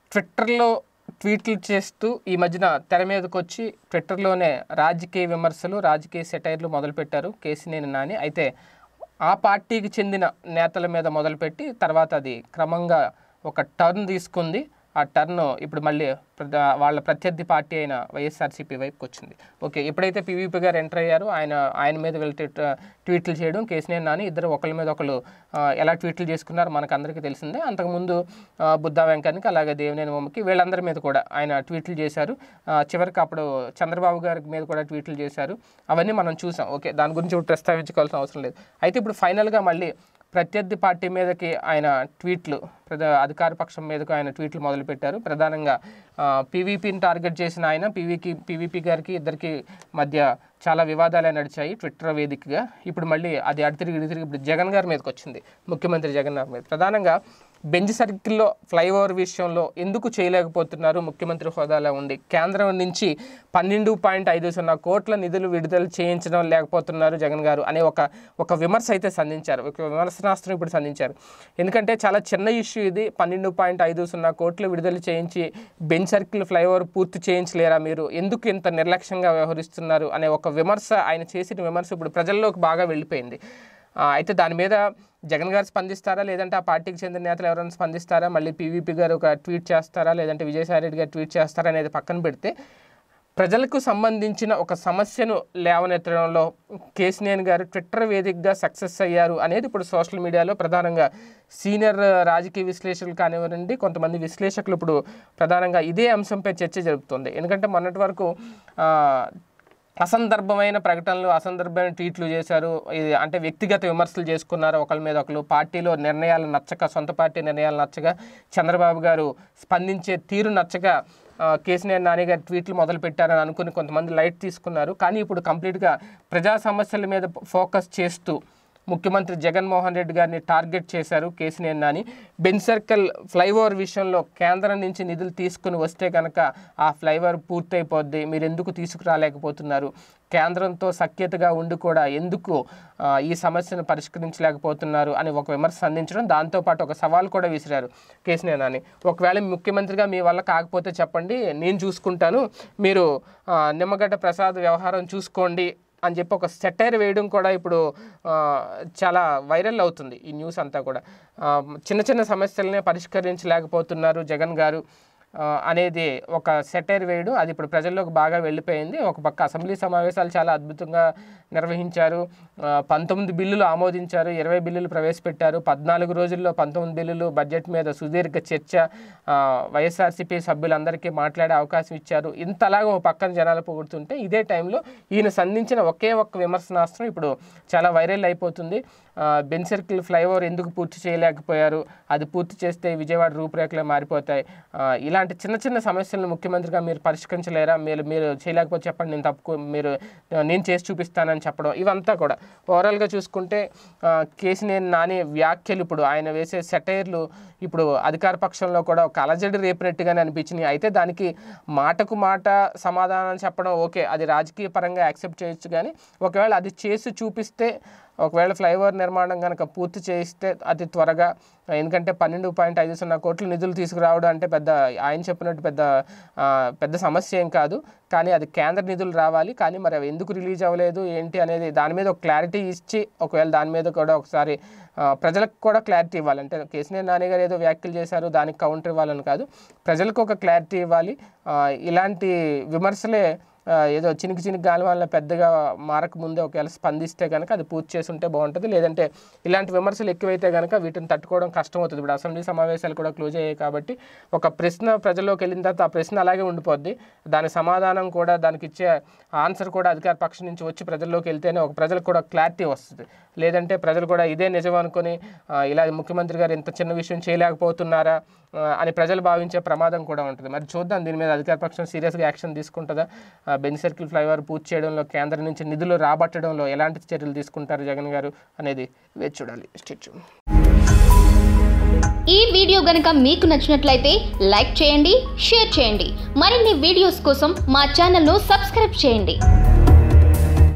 ట్విట్టర్లో ట్వీట్లు చేస్తూ ఈ మధ్యన తెర మీదకి వచ్చి ట్విట్టర్లోనే రాజకీయ విమర్శలు రాజకీయ సెటైర్లు మొదలుపెట్టారు కేసినేని నాని అయితే ఆ పార్టీకి చెందిన నేతల మీద మొదలుపెట్టి తర్వాత అది క్రమంగా ఒక టర్న్ తీసుకుంది ఆ టర్న్ ఇప్పుడు మళ్ళీ ప్రద- వాళ్ళ ప్రత్యర్థి పార్టీ అయిన వైఎస్ఆర్సీపీ వైపుకి వచ్చింది ఓకే ఎప్పుడైతే పీవీపీ గారు ఎంటర్ అయ్యారో ఆయన ఆయన మీద వెళ్తే ట- ట్వీట్లు చేయడం కేసీఆర్ నాని ఇద్దరు ఒకరి మీద ఒకరు ఆ, ఎలా ట్వీట్లు చేసుకున్నారో మనకు అందరికీ తెలిసిందే అంతకుముందు ఆ, బుద్ధా వెంకన్నకి అలాగే దేవినేని బొమ్మకి వీళ్ళందరి మీద కూడా ఆయన ట్వీట్లు చేశారు ఆ, చివరికి అప్పుడు చంద్రబాబు గారి మీద కూడా ట్వీట్లు చేశారు అవన్నీ మనం చూసాం ఓకే దాని గురించి ఇప్పుడు ప్రస్తావించుకోవాల్సిన అవసరం లేదు అయితే ఇప్పుడు ఫైనల్గా మళ్ళీ ప్రత్యర్థి పార్టీ మీదకి ఆయన ట్వీట్లు ప్రధా అధికార పక్షం మీదకు ఆయన ట్వీట్లు మొదలుపెట్టారు ప్రధానంగా పీవీపీని టార్గెట్ చేసిన ఆయన పీవీకి పీవీపీ గారికి ఇద్దరికి మధ్య చాలా వివాదాలే నడిచాయి ట్విట్టర్ వేదికగా ఇప్పుడు మళ్ళీ అది అడితిరిగి ఇడితిరిగి ఇప్పుడు జగన్ గారి మీదకి వచ్చింది ముఖ్యమంత్రి జగన్ గారి మీద ప్రధానంగా బెంజ్ సర్కిల్లో ఫ్లైఓవర్ విషయంలో ఎందుకు చేయలేకపోతున్నారు ముఖ్యమంత్రి హోదాలో ఉండి కేంద్రం నుంచి పన్నెండు పాయింట్ ఐదు సున్నా కోట్ల నిధులు విడుదల చేయించడం లేకపోతున్నారు జగన్ గారు అనే ఒక ఒక విమర్శ అయితే సంధించారు ఒక విమర్శనాస్త్రం ఇప్పుడు సంధించారు ఎందుకంటే చాలా చిన్న ఇష్యూ ఇది పన్నెండు పాయింట్ ఐదు సున్నా కోట్లు విడుదల చేయించి బెంచ్ సర్కిల్ ఫ్లైఓవర్ పూర్తి చేయించలేరా మీరు ఎందుకు ఇంత నిర్లక్ష్యంగా వ్యవహరిస్తున్నారు అనే ఒక విమర్శ ఆయన చేసిన విమర్శ ఇప్పుడు ప్రజల్లోకి బాగా వెళ్ళిపోయింది ఆ, అయితే దాని మీద జగన్ గారు స్పందిస్తారా లేదంటే ఆ పార్టీకి చెందిన నేతలు ఎవరైనా స్పందిస్తారా మళ్ళీ పీవీపీ గారు ఒక ట్వీట్ చేస్తారా లేదంటే విజయసాయి రెడ్డి గారు ట్వీట్ చేస్తారా అనేది పక్కన పెడితే ప్రజలకు సంబంధించిన ఒక సమస్యను లేవనెత్తడంలో కేసినేని గారు ట్విట్టర్ వేదికగా సక్సెస్ అయ్యారు అనేది ఇప్పుడు సోషల్ మీడియాలో ప్రధానంగా సీనియర్ రాజకీయ విశ్లేషకులు కానివ్వండి కొంతమంది విశ్లేషకులు ఇప్పుడు ప్రధానంగా ఇదే అంశంపై చర్చ జరుపుతుంది ఎందుకంటే మొన్నటి వరకు ఆ, అసందర్భమైన ప్రకటనలు అసందర్భమైన ట్వీట్లు చేశారు ఇది అంటే వ్యక్తిగత విమర్శలు చేసుకున్నారు ఒకరి మీద ఒకరు పార్టీలో నిర్ణయాలు నచ్చక సొంత పార్టీ నిర్ణయాలు నచ్చగా చంద్రబాబు గారు స్పందించే తీరు నచ్చగా ఆ, కేసీఆర్ నాని గారు ట్వీట్లు మొదలు పెట్టారని అనుకుని కొంతమంది లైట్ తీసుకున్నారు కానీ ఇప్పుడు కంప్లీట్గా ప్రజా సమస్యల మీద ఫోకస్ చేస్తూ ముఖ్యమంత్రి జగన్మోహన్ రెడ్డి గారిని టార్గెట్ చేశారు కేసీఆర్ నాని బెన్ సర్కిల్ ఫ్లైఓవర్ విషయంలో కేంద్రం నుంచి నిధులు తీసుకుని వస్తే కనుక ఆ ఫ్లైఓవర్ పూర్తయిపోద్ది మీరు ఎందుకు తీసుకురాలేకపోతున్నారు కేంద్రంతో సఖ్యతగా ఉండి కూడా ఎందుకు ఆ, ఈ సమస్యను పరిష్కరించలేకపోతున్నారు అని ఒక విమర్శ అందించడం దాంతోపాటు ఒక సవాల్ కూడా విసిరారు కేసీఆర్ నాని ఒకవేళ ముఖ్యమంత్రిగా మీ వల్ల కాకపోతే చెప్పండి నేను చూసుకుంటాను మీరు ఆ, నిమ్మగడ్డ ప్రసాద్ వ్యవహారం చూసుకోండి అని చెప్పి ఒక సెటైర్ వేయడం కూడా ఇప్పుడు ఆ, చాలా వైరల్ అవుతుంది ఈ న్యూస్ అంతా కూడా ఆ, చిన్న చిన్న సమస్యలనే పరిష్కరించలేకపోతున్నారు జగన్ గారు ఆ, అనేది ఒక సెటైర్ వేయడం అది ఇప్పుడు ప్రజల్లోకి బాగా వెళ్ళిపోయింది ఒక పక్క అసెంబ్లీ సమావేశాలు చాలా అద్భుతంగా నిర్వహించారు ఆ, పంతొమ్మిది బిల్లులు ఆమోదించారు ఇరవై బిల్లులు ప్రవేశపెట్టారు పద్నాలుగు రోజుల్లో పంతొమ్మిది బిల్లులు బడ్జెట్ మీద సుదీర్ఘ చర్చ ఆ, వైఎస్ఆర్సీపీ సభ్యులందరికీ మాట్లాడే అవకాశం ఇచ్చారు ఇంతలాగా ఒక పక్కన జనాలు పొగుడుతుంటే ఇదే టైంలో ఈయన సంధించిన ఒకే ఒక్క విమర్శనాస్త్రం ఇప్పుడు చాలా వైరల్ అయిపోతుంది ఆ, బెన్ సర్కిల్ ఫ్లైఓవర్ ఎందుకు పూర్తి చేయలేకపోయారు అది పూర్తి చేస్తే విజయవాడ రూపురేఖలే మారిపోతాయి ఆ, ఇలాంటి చిన్న చిన్న సమస్యలను ముఖ్యమంత్రిగా మీరు పరిష్కరించలేరా మీరు మీరు చేయలేకపోతే చెప్పండి నేను తప్పు మీరు నేను చేసి చూపిస్తానని చెప్పడం ఇవంతా కూడా ఓవరాల్గా చూసుకుంటే ఆ, కేసినేని నాని వ్యాఖ్యలు ఇప్పుడు ఆయన వేసే సెటైర్లు ఇప్పుడు అధికార పక్షంలో కూడా ఒక అలజడి రేపినట్టుగానే అనిపించినాయి అయితే దానికి మాటకు మాట సమాధానం చెప్పడం ఓకే అది రాజకీయ పరంగా యాక్సెప్ట్ చేయొచ్చు కానీ ఒకవేళ అది చేసి చూపిస్తే ఒకవేళ ఫ్లైఓవర్ నిర్మాణం కనుక పూర్తి చేయిస్తే అతి త్వరగా ఎందుకంటే పన్నెండు పాయింట్ ఐదు సున్నా కోట్ల నిధులు తీసుకురావడం అంటే పెద్ద ఆయన చెప్పినట్టు పెద్ద ఆ, పెద్ద సమస్య ఏం కాదు కానీ అది కేంద్ర నిధులు రావాలి కానీ మరి అవి ఎందుకు రిలీజ్ అవ్వలేదు ఏంటి అనేది దాని మీద ఒక క్లారిటీ ఇచ్చి ఒకవేళ దాని మీద కూడా ఒకసారి ఆ, ప్రజలకు కూడా క్లారిటీ ఇవ్వాలి అంటే కేసీఆర్ నాని గారు ఏదో వ్యాఖ్యలు చేశారు దానికి కౌంటర్ ఇవ్వాలని కాదు ప్రజలకు ఒక క్లారిటీ ఇవ్వాలి ఆ, ఇలాంటి విమర్శలే ఆ, ఏదో చినికి చినికి గాలి వల్ల పెద్దగా మారక ముందే ఒకవేళ స్పందిస్తే కనుక అది పూర్తి చేసి ఉంటే బాగుంటుంది లేదంటే ఇలాంటి విమర్శలు ఎక్కువైతే కనుక వీటిని తట్టుకోవడం కష్టం అవుతుంది ఇప్పుడు అసెంబ్లీ సమావేశాలు కూడా క్లోజ్ అయ్యాయి కాబట్టి ఒక ప్రశ్న ప్రజల్లోకి వెళ్ళిన తర్వాత ఆ ప్రశ్న అలాగే ఉండిపోద్ది దాని సమాధానం కూడా దానికి ఇచ్చే ఆన్సర్ కూడా అధికార పక్షం నుంచి వచ్చి ప్రజల్లోకి వెళ్తేనే ఒక ప్రజలకు కూడా క్లారిటీ వస్తుంది లేదంటే ప్రజలు కూడా ఇదే నిజం అనుకొని ఆ, ఇలా ముఖ్యమంత్రి గారు ఇంత చిన్న విషయం చేయలేకపోతున్నారా ఆ, అని ప్రజలు భావించే ప్రమాదం కూడా ఉంటుంది మరి చూద్దాం దీని మీద అధికార పక్షం సీరియస్గా యాక్షన్ తీసుకుంటుందా ఆ, బెంజ్ సర్కిల్ ఫ్లైఓవర్ పూర్తి చేయడంలో కేంద్రం నుంచి నిధులు రాబట్టడంలో ఎలాంటి చర్యలు తీసుకుంటారు జగన్ గారు అనేది వేచి చూడాలి స్టేట్యూ ఈ వీడియో గనుక మీకు నచ్చినట్లయితే లైక్ చేయండి షేర్ చేయండి మరిన్ని వీడియోస్ కోసం మా ఛానల్ను సబ్స్క్రైబ్ చేయండి